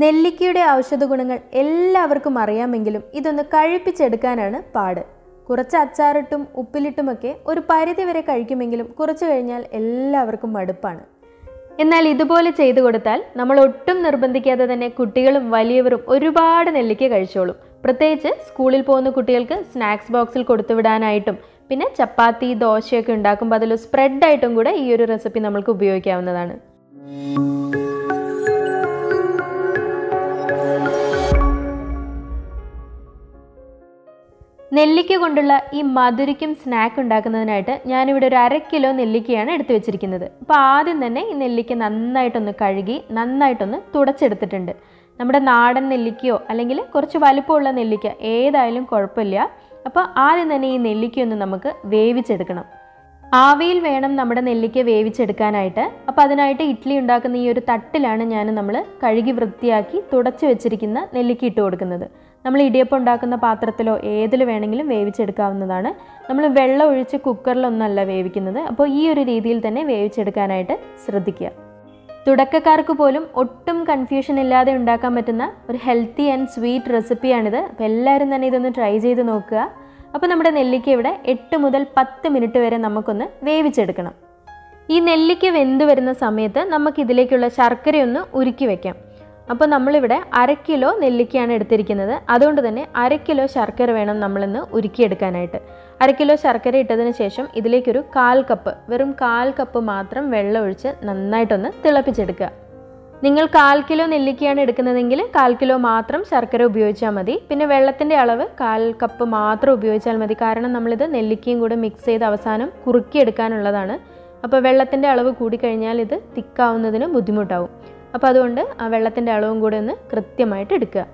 നെല്ലിക്കയുടെ ഔഷധ ഗുണങ്ങൾ എല്ലാവർക്കും അറിയാമെങ്കിലും ഇതൊന്ന് കഴിപ്പിച്ചെടുക്കാനാണ് പാട് കുറച്ച് അച്ചാറിട്ടും ഉപ്പിലിട്ടുമൊക്കെ ഒരു പരിധി വരെ കഴിക്കുമെങ്കിലും കുറച്ച് കഴിഞ്ഞാൽ എല്ലാവർക്കും മടുപ്പാണ് എന്നാൽ ഇതുപോലെ ചെയ്തു കൊടുത്താൽ നമ്മൾ ഒട്ടും നിർബന്ധിക്കാതെ തന്നെ കുട്ടികളും വലിയവരും ഒരുപാട് നെല്ലിക്ക കഴിച്ചോളും പ്രത്യേകിച്ച് സ്കൂളിൽ പോകുന്ന കുട്ടികൾക്ക് സ്നാക്സ് ബോക്സിൽ കൊടുത്തുവിടാനായിട്ടും പിന്നെ ചപ്പാത്തി ദോശയൊക്കെ ഉണ്ടാക്കുമ്പോൾ അതിൽ സ്പ്രെഡായിട്ടും കൂടെ ഈ ഒരു റെസിപ്പി നമ്മൾക്ക് ഉപയോഗിക്കാവുന്നതാണ് നെല്ലിക്ക കൊണ്ടുള്ള ഈ മധുരിക്കും സ്നാക്ക് ഉണ്ടാക്കുന്നതിനായിട്ട് ഞാനിവിടെ ഒരു അര കിലോ നെല്ലിക്കയാണ് എടുത്തു വെച്ചിരിക്കുന്നത് അപ്പോൾ ആദ്യം തന്നെ ഈ നെല്ലിക്ക നന്നായിട്ടൊന്ന് കഴുകി നന്നായിട്ടൊന്ന് തുടച്ചെടുത്തിട്ടുണ്ട് നമ്മുടെ നാടൻ നെല്ലിക്കയോ അല്ലെങ്കിൽ കുറച്ച് വലുപ്പമുള്ള നെല്ലിക്ക ഏതായാലും കുഴപ്പമില്ല അപ്പോൾ ആദ്യം തന്നെ ഈ നെല്ലിക്കയൊന്ന് നമുക്ക് വേവിച്ചെടുക്കണം ആവിയിൽ വേണം നമ്മുടെ നെല്ലിക്ക വേവിച്ചെടുക്കാനായിട്ട് അപ്പോൾ അതിനായിട്ട് ഇഡ്ഡലി ഉണ്ടാക്കുന്ന ഈ ഒരു തട്ടിലാണ് ഞാൻ നമ്മൾ കഴുകി വൃത്തിയാക്കി തുടച്ച് വെച്ചിരിക്കുന്ന നെല്ലിക്ക ഇട്ട് കൊടുക്കുന്നത് നമ്മൾ ഇടിയപ്പം ഉണ്ടാക്കുന്ന പാത്രത്തിലോ ഏതിൽ വേണമെങ്കിലും വേവിച്ചെടുക്കാവുന്നതാണ് നമ്മൾ വെള്ളം ഒഴിച്ച് കുക്കറിലൊന്നല്ല വേവിക്കുന്നത് അപ്പോൾ ഈ ഒരു രീതിയിൽ തന്നെ വേവിച്ചെടുക്കാനായിട്ട് ശ്രദ്ധിക്കുക തുടക്കക്കാർക്ക് പോലും ഒട്ടും കൺഫ്യൂഷൻ ഇല്ലാതെ ഉണ്ടാക്കാൻ പറ്റുന്ന ഒരു ഹെൽത്തി ആൻഡ് സ്വീറ്റ് റെസിപ്പിയാണിത് അപ്പോൾ എല്ലാവരും തന്നെ ഇതൊന്ന് ട്രൈ ചെയ്ത് നോക്കുക അപ്പോൾ നമ്മുടെ നെല്ലിക്ക ഇവിടെ എട്ട് മുതൽ പത്ത് മിനിറ്റ് വരെ നമുക്കൊന്ന് വേവിച്ചെടുക്കണം ഈ നെല്ലിക്ക വെന്ത് വരുന്ന സമയത്ത് നമുക്ക് ഇതിലേക്കുള്ള ശർക്കരയൊന്ന് ഉരുക്കി വെക്കാം അപ്പോൾ നമ്മളിവിടെ അര കിലോ നെല്ലിക്കയാണ് എടുത്തിരിക്കുന്നത് അതുകൊണ്ട് തന്നെ അര കിലോ ശർക്കര വേണം നമ്മളിന്ന് ഉരുക്കിയെടുക്കാനായിട്ട് അര കിലോ ശർക്കര ഇട്ടതിന് ശേഷം ഇതിലേക്കൊരു കാൽ കപ്പ് വെറും കാൽ കപ്പ് മാത്രം വെള്ളം ഒഴിച്ച് നന്നായിട്ടൊന്ന് തിളപ്പിച്ചെടുക്കുക നിങ്ങൾ കാൽ കിലോ നെല്ലിക്കയാണ് എടുക്കുന്നതെങ്കിൽ കാൽ കിലോ മാത്രം ശർക്കര ഉപയോഗിച്ചാൽ മതി പിന്നെ വെള്ളത്തിൻ്റെ അളവ് കാൽ കപ്പ് മാത്രം ഉപയോഗിച്ചാൽ മതി കാരണം നമ്മളിത് നെല്ലിക്കയും കൂടെ മിക്സ് ചെയ്ത് അവസാനം കുറുക്കിയെടുക്കാനുള്ളതാണ് അപ്പോൾ വെള്ളത്തിൻ്റെ അളവ് കൂടിക്കഴിഞ്ഞാൽ ഇത് തിക്കാവുന്നതിന് ബുദ്ധിമുട്ടാവും അപ്പോൾ അതുകൊണ്ട് ആ വെള്ളത്തിൻ്റെ അളവും കൂടെ ഒന്ന് കൃത്യമായിട്ട് എടുക്കുക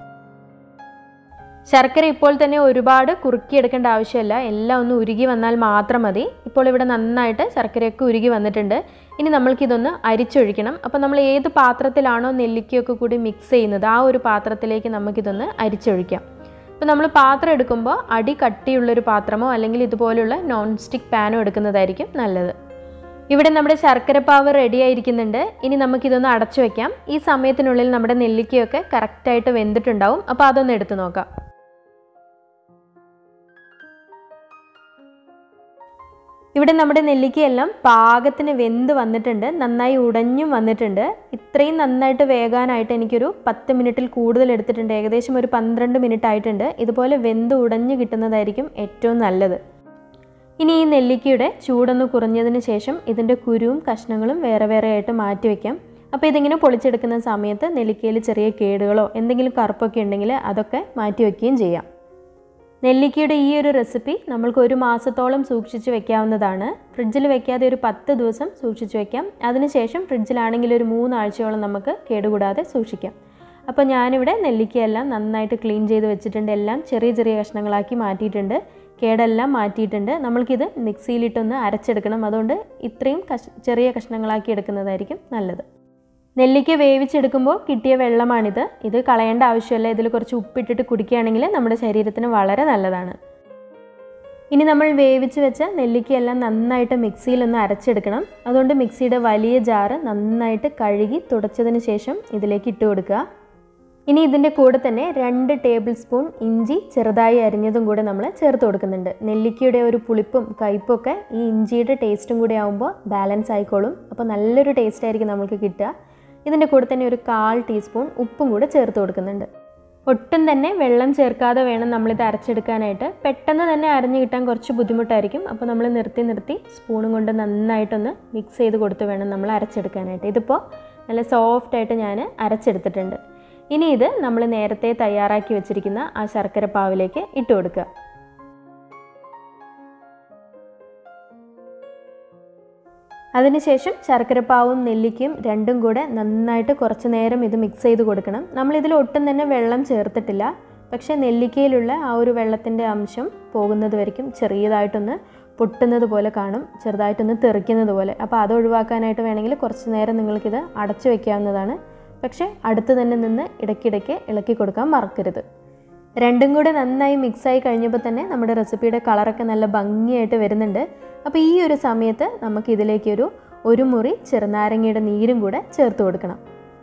ശർക്കര ഇപ്പോൾ തന്നെ ഒരുപാട് കുറുക്കിയെടുക്കേണ്ട ആവശ്യമില്ല എല്ലാം ഒന്ന് ഉരുകി വന്നാൽ മാത്രം മതി ഇപ്പോൾ ഇവിടെ നന്നായിട്ട് ശർക്കരയൊക്കെ ഉരുകി വന്നിട്ടുണ്ട് ഇനി നമ്മൾക്കിതൊന്ന് അരിച്ചൊഴിക്കണം അപ്പോൾ നമ്മൾ ഏത് പാത്രത്തിലാണോ നെല്ലിക്കയൊക്കെ കൂടി മിക്സ് ചെയ്യുന്നത് ആ ഒരു പാത്രത്തിലേക്ക് നമുക്കിതൊന്ന് അരിച്ചൊഴിക്കാം അപ്പോൾ നമ്മൾ പാത്രം എടുക്കുമ്പോൾ അടി കട്ടിയുള്ളൊരു പാത്രമോ അല്ലെങ്കിൽ ഇതുപോലുള്ള നോൺ സ്റ്റിക്ക് പാനോ എടുക്കുന്നതായിരിക്കും നല്ലത് ഇവിടെ നമ്മുടെ ശർക്കരപ്പാവ് റെഡി ആയിരിക്കുന്നുണ്ട് ഇനി നമുക്കിതൊന്ന് അടച്ചു വെക്കാം ഈ സമയത്തിനുള്ളിൽ നമ്മുടെ നെല്ലിക്കയൊക്കെ കറക്റ്റായിട്ട് വെന്തിട്ടുണ്ടാവും അപ്പോൾ അതൊന്ന് എടുത്തു നോക്കാം ഇവിടെ നമ്മുടെ നെല്ലിക്കയെല്ലാം പാകത്തിന് വെന്ത് വന്നിട്ടുണ്ട് നന്നായി ഉടഞ്ഞും വന്നിട്ടുണ്ട് ഇത്രയും നന്നായിട്ട് വേകാനായിട്ട് എനിക്കൊരു പത്ത് മിനിറ്റിൽ കൂടുതൽ എടുത്തിട്ടുണ്ട് ഏകദേശം ഒരു പന്ത്രണ്ട് മിനിറ്റ് ആയിട്ടുണ്ട് ഇതുപോലെ വെന്ത് ഉടഞ്ഞു കിട്ടുന്നതായിരിക്കും ഏറ്റവും നല്ലത് ഇനി ഈ നെല്ലിക്കയുടെ ചൂടൊന്ന് കുറഞ്ഞതിന് ശേഷം ഇതിൻ്റെ കുരുവും കഷ്ണങ്ങളും വേറെ വേറെ ആയിട്ട് മാറ്റി വയ്ക്കാം അപ്പോൾ ഇതിങ്ങനെ പൊളിച്ചെടുക്കുന്ന സമയത്ത് നെല്ലിക്കയിൽ ചെറിയ കേടുകളോ എന്തെങ്കിലും കറുപ്പൊക്കെ ഉണ്ടെങ്കിൽ അതൊക്കെ മാറ്റി വയ്ക്കുകയും ചെയ്യാം നെല്ലിക്കയുടെ ഈ ഒരു റെസിപ്പി നമ്മൾക്ക് ഒരു മാസത്തോളം സൂക്ഷിച്ച് വെക്കാവുന്നതാണ് ഫ്രിഡ്ജിൽ വെക്കാതെ ഒരു പത്ത് ദിവസം സൂക്ഷിച്ച് വെക്കാം അതിനുശേഷം ഫ്രിഡ്ജിലാണെങ്കിൽ ഒരു മൂന്നാഴ്ചയോളം നമുക്ക് കേടുകൂടാതെ സൂക്ഷിക്കാം അപ്പോൾ ഞാനിവിടെ നെല്ലിക്കയെല്ലാം നന്നായിട്ട് ക്ലീൻ ചെയ്ത് വെച്ചിട്ടുണ്ട് എല്ലാം ചെറിയ ചെറിയ കഷ്ണങ്ങളാക്കി മാറ്റിയിട്ടുണ്ട് കേടെല്ലാം മാറ്റിയിട്ടുണ്ട് നമ്മൾക്കിത് മിക്സിയിലിട്ടൊന്ന് അരച്ചെടുക്കണം അതുകൊണ്ട് ഇത്രയും കഷ് ചെറിയ കഷ്ണങ്ങളാക്കി എടുക്കുന്നതായിരിക്കും നല്ലത് നെല്ലിക്ക വേവിച്ചെടുക്കുമ്പോൾ കിട്ടിയ വെള്ളമാണിത് ഇത് കളയേണ്ട ആവശ്യമില്ല ഇതിൽ കുറച്ച് ഉപ്പിട്ടിട്ട് കുടിക്കുകയാണെങ്കിൽ നമ്മുടെ ശരീരത്തിന് വളരെ നല്ലതാണ് ഇനി നമ്മൾ വേവിച്ച് വെച്ച നെല്ലിക്കയെല്ലാം നന്നായിട്ട് മിക്സിയിലൊന്ന് അരച്ചെടുക്കണം അതുകൊണ്ട് മിക്സിയുടെ വലിയ ജാറ് നന്നായിട്ട് കഴുകി തുടച്ചതിന് ശേഷം ഇതിലേക്ക് ഇട്ട് കൊടുക്കുക ഇനി ഇതിൻ്റെ കൂടെ തന്നെ രണ്ട് ടേബിൾ സ്പൂൺ ഇഞ്ചി ചെറുതായി അരിഞ്ഞതും കൂടെ നമ്മൾ ചേർത്ത് കൊടുക്കുന്നുണ്ട് നെല്ലിക്കയുടെ ഒരു പുളിപ്പും കയ്പും ഒക്കെ ഈ ഇഞ്ചിയുടെ ടേസ്റ്റും കൂടി ആകുമ്പോൾ ബാലൻസ് ആയിക്കോളും അപ്പോൾ നല്ലൊരു ടേസ്റ്റ് ആയിരിക്കും നമുക്ക് കിട്ടുക ഇതിൻ്റെ കൂടെ തന്നെ ഒരു കാൽ ടീസ്പൂൺ ഉപ്പും കൂടെ ചേർത്ത് കൊടുക്കുന്നുണ്ട് ഒട്ടും തന്നെ വെള്ളം ചേർക്കാതെ വേണം നമ്മളിത് അരച്ചെടുക്കാനായിട്ട് പെട്ടെന്ന് തന്നെ അരഞ്ഞു കിട്ടാൻ കുറച്ച് ബുദ്ധിമുട്ടായിരിക്കും അപ്പോൾ നമ്മൾ നിർത്തി നിർത്തി സ്പൂണും കൊണ്ട് നന്നായിട്ടൊന്ന് മിക്സ് ചെയ്ത് കൊടുത്ത് വേണം നമ്മൾ അരച്ചെടുക്കാനായിട്ട് ഇതിപ്പോൾ നല്ല സോഫ്റ്റായിട്ട് ഞാൻ അരച്ചെടുത്തിട്ടുണ്ട് ഇനി ഇത് നമ്മൾ നേരത്തെ തയ്യാറാക്കി വെച്ചിരിക്കുന്ന ആ ശർക്കര പാവിലേക്ക് ഇട്ട് കൊടുക്കുക അതിനുശേഷം ശർക്കരപ്പാവും നെല്ലിക്കയും രണ്ടും കൂടെ നന്നായിട്ട് കുറച്ച് നേരം ഇത് മിക്സ് ചെയ്ത് കൊടുക്കണം നമ്മളിതിൽ ഒട്ടും തന്നെ വെള്ളം ചേർത്തിട്ടില്ല പക്ഷേ നെല്ലിക്കയിലുള്ള ആ ഒരു വെള്ളത്തിൻ്റെ അംശം പോകുന്നത് വരയ്ക്കും ചെറിയതായിട്ടൊന്ന് പൊട്ടുന്നത് പോലെ കാണും ചെറുതായിട്ടൊന്ന് തെറിക്കുന്നത് പോലെ അപ്പോൾ അത് ഒഴിവാക്കാനായിട്ട് വേണമെങ്കിൽ കുറച്ച് നേരം നിങ്ങൾക്കിത് അടച്ചു വയ്ക്കാവുന്നതാണ് പക്ഷേ അടുത്ത് തന്നെ നിന്ന് ഇടയ്ക്കിടയ്ക്ക് ഇളക്കി കൊടുക്കാൻ മറക്കരുത് രണ്ടും കൂടെ നന്നായി മിക്സായി കഴിഞ്ഞപ്പോൾ തന്നെ നമ്മുടെ റെസിപ്പിയുടെ കളറൊക്കെ നല്ല ഭംഗിയായിട്ട് വരുന്നുണ്ട് അപ്പോൾ ഈ ഒരു സമയത്ത് നമുക്ക് ഇതിലേക്കൊരു ഒരു മുറി ചെറുനാരങ്ങയുടെ നീരും കൂടെ ചേർത്ത് കൊടുക്കണം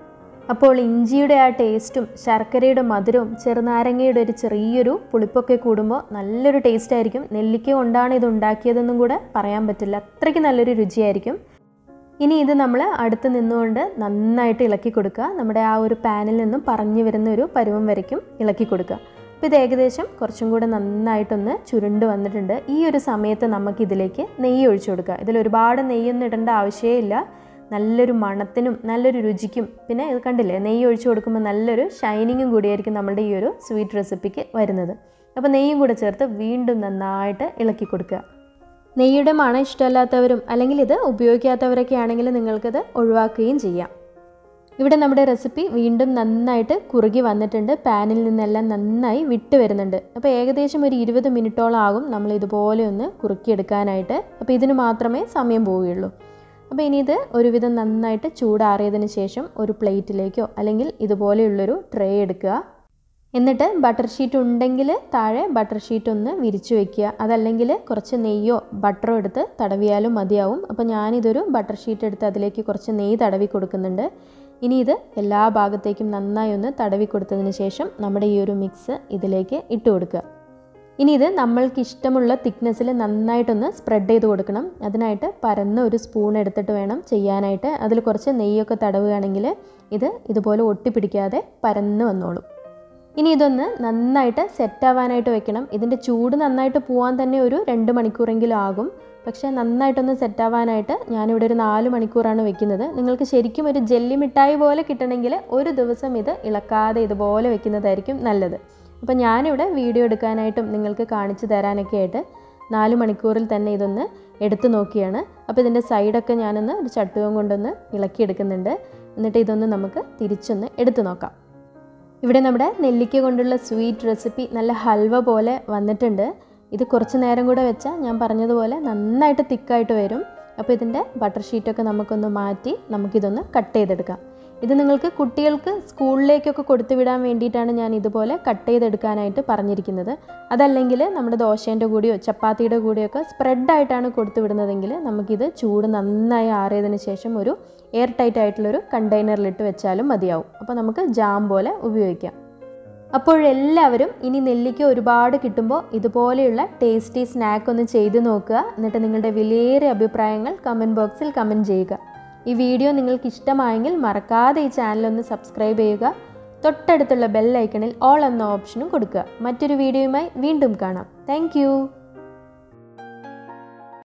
അപ്പോൾ ഇഞ്ചിയുടെ ആ ടേസ്റ്റും ശർക്കരയുടെ മധുരവും ചെറുനാരങ്ങയുടെ ഒരു ചെറിയൊരു പുളിപ്പൊക്കെ കൂടുമ്പോൾ നല്ലൊരു ടേസ്റ്റ് ആയിരിക്കും നെല്ലിക്ക കൊണ്ടാണ് ഇത് ഉണ്ടാക്കിയതെന്നും കൂടെ പറയാൻ പറ്റില്ല അത്രയ്ക്ക് നല്ലൊരു രുചിയായിരിക്കും ഇനി ഇത് നമ്മൾ അടുത്ത് നിന്നുകൊണ്ട് നന്നായിട്ട് ഇളക്കി കൊടുക്കുക നമ്മുടെ ആ ഒരു പാനിൽ നിന്നും പറഞ്ഞു വരുന്ന ഒരു പരുവം വരയ്ക്കും ഇളക്കി കൊടുക്കുക അപ്പോൾ ഇത് ഏകദേശം കുറച്ചും കൂടെ നന്നായിട്ടൊന്ന് ചുരുണ്ട് വന്നിട്ടുണ്ട് ഈ ഒരു സമയത്ത് നമുക്കിതിലേക്ക് നെയ്യ് ഒഴിച്ചു കൊടുക്കുക ഇതിൽ ഒരുപാട് നെയ്യൊന്നും ഇടേണ്ട ആവശ്യമേ നല്ലൊരു മണത്തിനും നല്ലൊരു രുചിക്കും പിന്നെ ഇത് കണ്ടില്ലേ നെയ്യ് ഒഴിച്ചു കൊടുക്കുമ്പോൾ നല്ലൊരു ഷൈനിങ്ങും കൂടിയായിരിക്കും നമ്മുടെ ഈ ഒരു സ്വീറ്റ് റെസിപ്പിക്ക് വരുന്നത് അപ്പോൾ നെയ്യും കൂടെ ചേർത്ത് വീണ്ടും നന്നായിട്ട് ഇളക്കി കൊടുക്കുക നെയ്യുടെ മണം ഇഷ്ടമല്ലാത്തവരും അല്ലെങ്കിൽ ഇത് ഉപയോഗിക്കാത്തവരൊക്കെ ആണെങ്കിൽ നിങ്ങൾക്കിത് ഒഴിവാക്കുകയും ചെയ്യാം ഇവിടെ നമ്മുടെ റെസിപ്പി വീണ്ടും നന്നായിട്ട് കുറുകി വന്നിട്ടുണ്ട് പാനിൽ നിന്നെല്ലാം നന്നായി വിട്ട് വരുന്നുണ്ട് അപ്പോൾ ഏകദേശം ഒരു ഇരുപത് മിനിറ്റോളം ആകും നമ്മൾ ഇതുപോലെ ഒന്ന് കുറുക്കിയെടുക്കാനായിട്ട് അപ്പോൾ ഇതിന് മാത്രമേ സമയം പോവുകയുള്ളൂ അപ്പോൾ ഇനി ഇത് ഒരുവിധം നന്നായിട്ട് ചൂടാറിയതിന് ശേഷം ഒരു പ്ലേറ്റിലേക്കോ അല്ലെങ്കിൽ ഇതുപോലെയുള്ളൊരു ട്രേ എടുക്കുക എന്നിട്ട് ബട്ടർ ഷീറ്റ് ഉണ്ടെങ്കിൽ താഴെ ബട്ടർ ഷീറ്റ് ഒന്ന് വിരിച്ചു വെക്കുക അതല്ലെങ്കിൽ കുറച്ച് നെയ്യോ ബട്ടറോ എടുത്ത് തടവിയാലും മതിയാവും അപ്പോൾ ഞാനിതൊരു ബട്ടർ ഷീറ്റ് എടുത്ത് അതിലേക്ക് കുറച്ച് നെയ്യ് തടവി കൊടുക്കുന്നുണ്ട് ഇനി ഇത് എല്ലാ ഭാഗത്തേക്കും നന്നായി ഒന്ന് തടവി കൊടുത്തതിന് ശേഷം നമ്മുടെ ഈ ഒരു മിക്സ് ഇതിലേക്ക് ഇട്ട് കൊടുക്കുക ഇനി ഇത് നമ്മൾക്ക് ഇഷ്ടമുള്ള തിക്നെസ്സിൽ നന്നായിട്ടൊന്ന് സ്പ്രെഡ് ചെയ്ത് കൊടുക്കണം അതിനായിട്ട് പരന്ന ഒരു സ്പൂൺ എടുത്തിട്ട് വേണം ചെയ്യാനായിട്ട് അതിൽ കുറച്ച് നെയ്യൊക്കെ തടവുകയാണെങ്കിൽ ഇത് ഇതുപോലെ ഒട്ടിപ്പിടിക്കാതെ പരന്ന് വന്നോളും ഇനി ഇതൊന്ന് നന്നായിട്ട് സെറ്റാവാനായിട്ട് വെക്കണം ഇതിൻ്റെ ചൂട് നന്നായിട്ട് പോകാൻ തന്നെ ഒരു രണ്ട് മണിക്കൂറെങ്കിലും ആകും പക്ഷേ നന്നായിട്ടൊന്ന് സെറ്റാവാനായിട്ട് ഞാനിവിടെ ഒരു നാല് മണിക്കൂറാണ് വെക്കുന്നത് നിങ്ങൾക്ക് ശരിക്കും ഒരു ജെല്ലി മിഠായി പോലെ കിട്ടണമെങ്കിൽ ഒരു ദിവസം ഇത് ഇളക്കാതെ ഇതുപോലെ വെക്കുന്നതായിരിക്കും നല്ലത് അപ്പോൾ ഞാനിവിടെ വീഡിയോ എടുക്കാനായിട്ടും നിങ്ങൾക്ക് കാണിച്ചു തരാനൊക്കെ ആയിട്ട് നാല് മണിക്കൂറിൽ തന്നെ ഇതൊന്ന് എടുത്തു നോക്കിയാണ് അപ്പോൾ ഇതിൻ്റെ സൈഡൊക്കെ ഞാനൊന്ന് ഒരു ചട്ടുകം കൊണ്ടൊന്ന് ഇളക്കിയെടുക്കുന്നുണ്ട് എന്നിട്ട് ഇതൊന്ന് നമുക്ക് തിരിച്ചൊന്ന് എടുത്തു നോക്കാം ഇവിടെ നമ്മുടെ നെല്ലിക്ക കൊണ്ടുള്ള സ്വീറ്റ് റെസിപ്പി നല്ല ഹൽവ പോലെ വന്നിട്ടുണ്ട് ഇത് കുറച്ച് നേരം കൂടെ വെച്ചാൽ ഞാൻ പറഞ്ഞതുപോലെ നന്നായിട്ട് തിക്കായിട്ട് വരും അപ്പോൾ ഇതിൻ്റെ ബട്ടർ ഷീറ്റൊക്കെ നമുക്കൊന്ന് മാറ്റി നമുക്കിതൊന്ന് കട്ട് ചെയ്തെടുക്കാം ഇത് നിങ്ങൾക്ക് കുട്ടികൾക്ക് സ്കൂളിലേക്കൊക്കെ കൊടുത്തു വിടാൻ വേണ്ടിയിട്ടാണ് ഞാൻ ഇതുപോലെ കട്ട് ചെയ്തെടുക്കാനായിട്ട് പറഞ്ഞിരിക്കുന്നത് അതല്ലെങ്കിൽ നമ്മുടെ ദോശേൻ്റെ കൂടെയോ ചപ്പാത്തിയുടെ കൂടെയൊക്കെ സ്പ്രെഡായിട്ടാണ് കൊടുത്തു വിടുന്നതെങ്കിൽ നമുക്കിത് ചൂട് നന്നായി ആറിയതിന് ശേഷം ഒരു എയർ ടൈറ്റ് ആയിട്ടുള്ളൊരു കണ്ടെയ്നറിലിട്ട് വെച്ചാലും മതിയാവും അപ്പോൾ നമുക്ക് ജാം പോലെ ഉപയോഗിക്കാം അപ്പോഴെല്ലാവരും ഇനി നെല്ലിക്ക ഒരുപാട് കിട്ടുമ്പോൾ ഇതുപോലെയുള്ള ടേസ്റ്റി സ്നാക്ക് ഒന്ന് ചെയ്തു നോക്കുക എന്നിട്ട് നിങ്ങളുടെ വിലയേറിയ അഭിപ്രായങ്ങൾ കമൻറ്റ് ബോക്സിൽ കമൻറ്റ് ചെയ്യുക ഈ വീഡിയോ നിങ്ങൾക്ക് ഇഷ്ടമായെങ്കിൽ മറക്കാതെ ഈ ചാനൽ ഒന്ന് സബ്സ്ക്രൈബ് ചെയ്യുക തൊട്ടടുത്തുള്ള ബെൽ ഐക്കണിൽ ഓൾ എന്ന ഓപ്ഷനും കൊടുക്കുക മറ്റൊരു വീഡിയോയുമായി വീണ്ടും കാണാം താങ്ക്